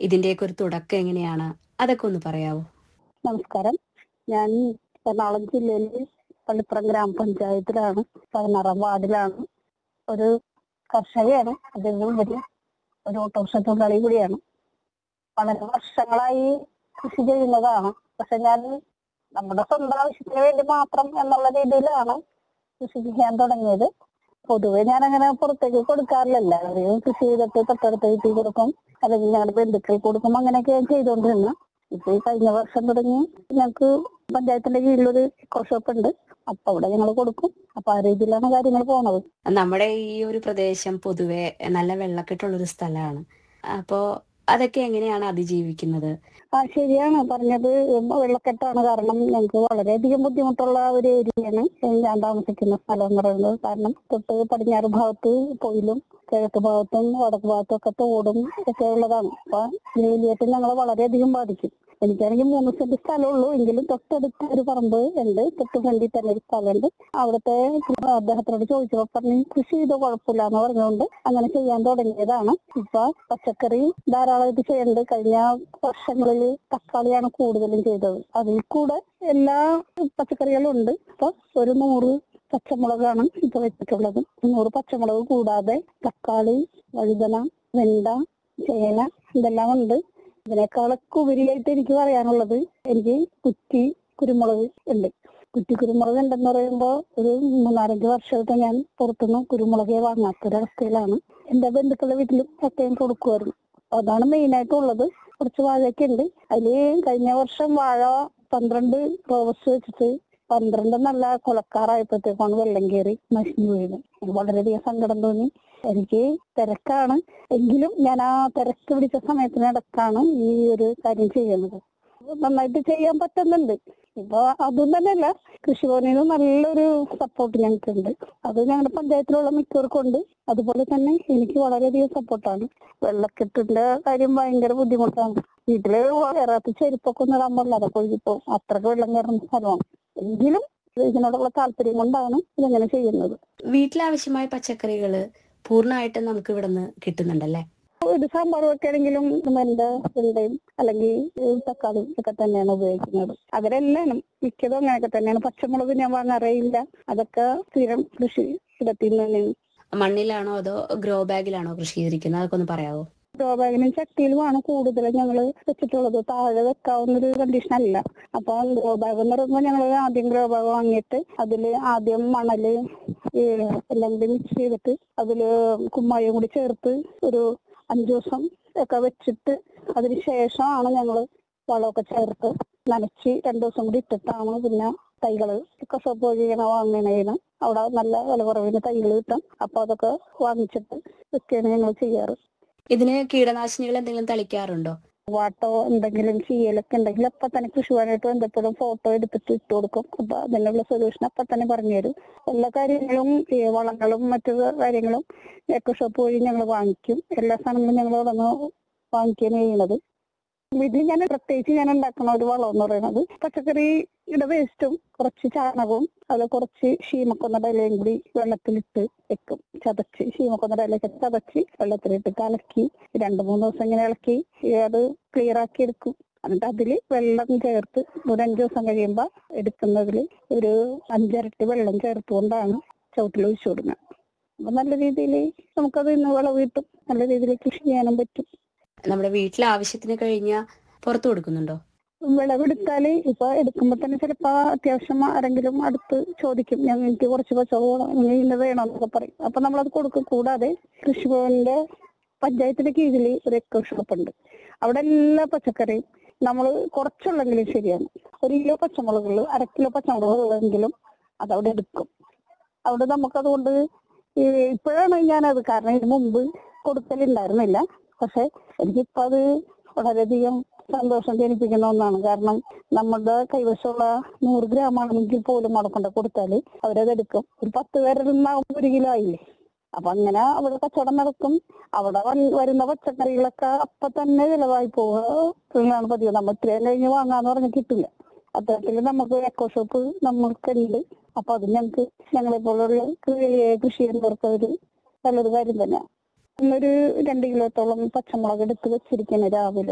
ഇതിന്റെയൊക്കെ ഒരു തുടക്കം എങ്ങനെയാണ് അതൊക്കെ ഒന്ന് പറയാവോ നമസ്കാരം ഞാൻ എറണാകുളം ജില്ലയിൽ പള്ളിപ്പുറം ഗ്രാമപഞ്ചായത്തിലാണ് പതിനാറാം വാർഡിലാണ് ഒരു കർഷകയാണ് അതിലുപരി ഒരു ഓട്ടോറിക്ഷ തൊഴിലാളി കൂടിയാണ് വളരെ വർഷങ്ങളായി കൃഷി ചെയ്യുന്നതാണ് പക്ഷെ ഞാൻ നമ്മുടെ സ്വന്തം ആവശ്യത്തിന് വേണ്ടി മാത്രം എന്നുള്ള രീതിയിലാണ് കൃഷി ചെയ്യാൻ തുടങ്ങിയത് പൊതുവെ ഞാൻ അങ്ങനെ പുറത്തേക്ക് കൊടുക്കാറില്ല എല്ലാവരെയും കൃഷി ചെയ്തിട്ട് തൊട്ടടുത്ത വീട്ടിൽ കൊടുക്കും അല്ലെങ്കിൽ ഞങ്ങളുടെ ബന്ധുക്കൾ കൊടുക്കും അങ്ങനെയൊക്കെ ഞാൻ ചെയ്തുകൊണ്ടിരുന്നു ഇപ്പൊ ഈ കഴിഞ്ഞ വർഷം തുടങ്ങി ഞങ്ങൾക്ക് പഞ്ചായത്തിന്റെ കീഴിലൊരു എക്കോ ഷോപ്പ് ഉണ്ട് അപ്പൊ അവിടെ ഞങ്ങൾ കൊടുക്കും അപ്പൊ ആ രീതിയിലാണ് കാര്യങ്ങൾ പോണത് നമ്മുടെ ഈ ഒരു പ്രദേശം പൊതുവെ നല്ല വെള്ളക്കെട്ടുള്ളൊരു സ്ഥലമാണ് അപ്പോ അതൊക്കെ എങ്ങനെയാണ് അതിജീവിക്കുന്നത് ആ ശരിയാണ് പറഞ്ഞത് വെള്ളക്കെട്ടാണ് കാരണം ഞങ്ങൾക്ക് വളരെയധികം ബുദ്ധിമുട്ടുള്ള ഒരു ഏരിയയാണ് ഞാൻ താമസിക്കുന്ന സ്ഥലം എന്ന് പറയുന്നത് കാരണം തൊട്ട് പടിഞ്ഞാറ് ഭാഗത്ത് പൊയിലും കിഴക്ക് ഭാഗത്തും വടക്ക് ഭാഗത്തും ഒക്കെ തോടും ഒക്കെ ഉള്ളതാണ് അപ്പൊ വേലിയേറ്റം ഞങ്ങളെ വളരെയധികം ബാധിക്കും എനിക്കാണെങ്കിൽ മൂന്ന് സെന്റ് സ്ഥലമുള്ളൂ എങ്കിലും തൊട്ടടുത്ത ഒരു പറമ്പ് ഉണ്ട് തൊട്ട് ഫ്രണ്ടിൽ തന്നെ ഒരു സ്ഥലമുണ്ട് അവിടുത്തെ അദ്ദേഹത്തിനോട് ചോദിച്ചപ്പോ പറഞ്ഞു കൃഷി ചെയ്തോ കുഴപ്പമില്ല എന്ന് പറഞ്ഞുകൊണ്ട് അങ്ങനെ ചെയ്യാൻ തുടങ്ങിയതാണ് ഇപ്പൊ പച്ചക്കറി ധാരാളമായിട്ട് ചെയ്യുന്നുണ്ട് കഴിഞ്ഞ വർഷങ്ങളിൽ തക്കാളിയാണ് കൂടുതലും ചെയ്തത് അതിൽ കൂടെ എല്ലാ പച്ചക്കറികളും ഉണ്ട് ഇപ്പൊ ഒരു നൂറ് പച്ചമുളകാണ് ഇപ്പൊ വെച്ചിട്ടുള്ളത് നൂറ് പച്ചമുളക് കൂടാതെ തക്കാളി വഴുതന വെണ്ട ചേന ഇതെല്ലാം ഉണ്ട് ഇതിനേക്കാളൊക്കെ ഉപരിയായിട്ട് എനിക്ക് പറയാനുള്ളത് എനിക്ക് കുറ്റി കുരുമുളക് ഉണ്ട് കുറ്റി കുരുമുളക് ഉണ്ടെന്ന് പറയുമ്പോൾ ഒരു മൂന്നാലഞ്ച് വർഷമായിട്ട് ഞാൻ പുറത്തുനിന്ന് കുരുമുളകേ വാങ്ങാത്തൊരവസ്ഥയിലാണ് എന്റെ ബന്ധുക്കളുടെ വീട്ടിലും ഒക്കെ ഞാൻ കൊടുക്കുമായിരുന്നു അതാണ് മെയിൻ ആയിട്ടുള്ളത് കുറച്ച് വാഴയൊക്കെ ഉണ്ട് അതില് കഴിഞ്ഞ വർഷം വാഴ പന്ത്രണ്ട് റോബസ് വെച്ചിട്ട് പന്ത്രണ്ട് നല്ല കൊലക്കാറായപ്പോഴത്തേക്കാണ് വെള്ളം കയറി നശിഞ്ഞു വീഴുന്നത് എനിക്ക് വളരെയധികം സങ്കടം തോന്നി എനിക്ക് തിരക്കാണ് എങ്കിലും ഞാൻ ആ തിരക്ക് പിടിച്ച സമയത്തിനിടക്കാണ് ഈ ഒരു കാര്യം ചെയ്യുന്നത് നന്നായിട്ട് ചെയ്യാൻ പറ്റുന്നുണ്ട് ഇപ്പൊ അതും തന്നെയല്ല കൃഷിഭവനിൽ നിന്ന് നല്ലൊരു സപ്പോർട്ട് ഞങ്ങൾക്കുണ്ട് അത് ഞങ്ങളുടെ പഞ്ചായത്തിലുള്ള മിക്കവർക്കും ഉണ്ട് അതുപോലെ തന്നെ എനിക്ക് വളരെയധികം സപ്പോർട്ടാണ് വെള്ളക്കെട്ടിന്റെ കാര്യം ഭയങ്കര ബുദ്ധിമുട്ടാണ് വീട്ടില് കയറാത്ത ചെരുപ്പൊക്കെ ഒന്നും ഇടാൻ പാടില്ല അതൊക്കെ ഒഴുകിപ്പോ അത്രയ്ക്ക് വെള്ളം കയറുന്ന സ്ഥലമാണ് എങ്കിലും ഇതിനോടുള്ള താല്പര്യം കൊണ്ടാണ് ഇതിങ്ങനെ ചെയ്യുന്നത് വീട്ടിലാവശ്യമായ പച്ചക്കറികള് പൂർണ്ണമായിട്ടും നമുക്ക് ഇവിടുന്ന് കിട്ടുന്നുണ്ടല്ലേ ഒരു സാമ്പാർ വെക്കുകയാണെങ്കിലും എന്റെ വെണ്ടയും അല്ലെങ്കിൽ തക്കാളി ഒക്കെ തന്നെയാണ് ഉപയോഗിക്കുന്നത് അവരെല്ലാം മിക്കതും അങ്ങനെയൊക്കെ തന്നെയാണ് പച്ചമുളക് ഞാൻ വാങ്ങാറേയില്ല അതൊക്കെ സ്ഥിരം കൃഷി ഇടത്തിൽ നിന്ന് തന്നെയാണ് മണ്ണിലാണോ അതോ ഗ്രോ ബാഗിലാണോ കൃഷി ചെയ്തിരിക്കുന്നത് അതൊക്കെ ഒന്ന് പറയാവോ ഗ്രോ ബാഗിനും ചട്ടിയിലുമാണ് കൂടുതലും ഞങ്ങൾ വെച്ചിട്ടുള്ളത് താഴെ വെക്കാവുന്ന ഒരു കണ്ടീഷൻ അല്ല അപ്പൊ ഗ്രോ ബാഗ് എന്ന് പറയുമ്പോൾ ഞങ്ങൾ ആദ്യം ഗ്രോ ബാഗ് വാങ്ങിയിട്ട് അതിൽ ആദ്യം മണല് ഈ എല്ലാം കൂടി മിക്സ് ചെയ്തിട്ട് അതില് കുമ്മായം കൂടി ചേർത്ത് ഒരു അഞ്ചു ദിവസം ഒക്കെ വെച്ചിട്ട് അതിന് ശേഷമാണ് ഞങ്ങൾ വളമൊക്കെ ചേർത്ത് നനച്ച് രണ്ടു ദിവസം കൂടി ഇട്ടിട്ടാണ് പിന്നെ തൈകള് കസപ്പ് വഴിയാണ് വാങ്ങണേന് അവിടെ നല്ല വില കുറവിന് തൈകൾ കിട്ടും അപ്പൊ അതൊക്കെ വാങ്ങിച്ചിട്ട് വെക്കുകയാണ് ഞങ്ങൾ ചെയ്യാറ് ഇതിന് കീടനാശിനികൾ എന്തെങ്കിലും തളിക്കാറുണ്ടോ വാട്ടോ എന്തെങ്കിലും ചെയ്യലൊക്കെ ഉണ്ടെങ്കിൽ അപ്പൊ തന്നെ കൃഷിഭവനായിട്ട് ബന്ധപ്പെടും ഫോട്ടോ എടുത്തിട്ട് ഇട്ട് കൊടുക്കും അപ്പൊ അതിനുള്ള സൊല്യൂഷൻ അപ്പൊ തന്നെ പറഞ്ഞു തരും എല്ലാ കാര്യങ്ങളും ഈ വളങ്ങളും മറ്റു കാര്യങ്ങളും എക്കോ ഷോപ്പ് വഴി ഞങ്ങൾ വാങ്ങിക്കും എല്ലാ സാധനങ്ങളും ഞങ്ങൾ അവിടെ നിന്ന് വാങ്ങിക്കുകയാണ് ചെയ്യുന്നത് വീട്ടിൽ ഞാൻ പ്രത്യേകിച്ച് ഞാൻ ഉണ്ടാക്കുന്ന ഒരു വളം എന്ന് പറയുന്നത് പച്ചക്കറിയുടെ വേസ്റ്റും കുറച്ച് ചാണകവും അതിൽ കുറച്ച് ശീമക്കൊന്നയുടെ ഇലയും കൂടി വെള്ളത്തിലിട്ട് വെക്കും ചതച്ച് ശീമക്കൊന്നയുടെ ഇലയൊക്കെ ചതച്ച് വെള്ളത്തിലിട്ട് കലക്കി രണ്ട് മൂന്ന് ദിവസം ഇങ്ങനെ ഇളക്കി അത് ക്ലിയർ ആക്കി എടുക്കും എന്നിട്ട് അതിൽ വെള്ളം ചേർത്ത് ഒരു അഞ്ച് ദിവസം കഴിയുമ്പോൾ എടുക്കുന്നതിൽ ഒരു അഞ്ചരട്ടി വെള്ളം ചേർത്തുകൊണ്ടാണ് ചവിട്ടിൽ ഒഴിച്ചു കൊടുക്കുന്നത് അപ്പൊ നല്ല രീതിയിൽ നമുക്കത് ഇന്ന് വിളവ് കിട്ടും നല്ല രീതിയിൽ കൃഷി ചെയ്യാനും പറ്റും നമ്മുടെ വീട്ടിലെ ആവശ്യത്തിന് കഴിഞ്ഞാൽ പുറത്തു കൊടുക്കുന്നുണ്ടോ വിളവെടുത്താല് ഇപ്പൊ എടുക്കുമ്പോ തന്നെ ചിലപ്പോ അത്യാവശ്യം ആരെങ്കിലും അടുത്ത് ചോദിക്കും ഞങ്ങൾ എനിക്ക് കുറച്ച് പച്ചവളം ഇന്ന് വേണമെന്നൊക്കെ പറയും അപ്പൊ നമ്മളത് കൊടുക്കും കൂടാതെ കൃഷിഭവന്റെ പഞ്ചായത്തിന്റെ കീഴിൽ ഒരു എക്കോ ഷോപ്പ് ഉണ്ട് അവിടെ എല്ലാ പച്ചക്കറിയും നമ്മൾ കുറച്ചുള്ളെങ്കിലും ശരിയാണ് ഒരു കിലോ പച്ചമുളകുകൾ അര കിലോ പച്ചമുളകുകളെങ്കിലും അതവിടെ എടുക്കും അവിടെ നമുക്കതുകൊണ്ട് ഈ ഇപ്പോഴാണ് ഞാനത് കാരണം ഇതിന് മുമ്പ് കൊടുക്കലുണ്ടായിരുന്നില്ല പക്ഷെ എനിക്കിപ്പോ അത് വളരെയധികം സന്തോഷം ജനിപ്പിക്കുന്ന ഒന്നാണ് കാരണം നമ്മുടെ കൈവശമുള്ള നൂറ് ഗ്രാം ആണെങ്കിൽ പോലും അവിടെ കൊണ്ട് കൊടുത്താല് അവരത് എടുക്കും ഒരു പത്ത് പേരിൽ നിന്നാകുമ്പോൾ ഒരു കിലോ ആയില്ലേ അപ്പൊ അങ്ങനെ അവിടെ കച്ചവടം നടക്കും അവിടെ വൻ- വരുന്ന പച്ചക്കറികളൊക്കെ അപ്പൊ തന്നെ ചിലവായി പോവുകയാണ് പതിവ് നമ്മൾ ഇത്രയും കഴിഞ്ഞ് വാങ്ങാന്ന് പറഞ്ഞ് കിട്ടില്ല അത്തരത്തിൽ നമുക്ക് എക്കോ ഷോപ്പ് നമ്മൾക്കുണ്ട് അപ്പൊ അത് ഞങ്ങൾക്ക് ഞങ്ങളെ പോലുള്ള കൃഷി ചെയ്യുന്നവർക്ക് ഒരു നല്ലൊരു കാര്യം തന്നെയാണ് ഇന്നൊരു രണ്ട് കിലോത്തോളം പച്ചമുളക് എടുത്ത് വെച്ചിരിക്കുന്നത് രാവിലെ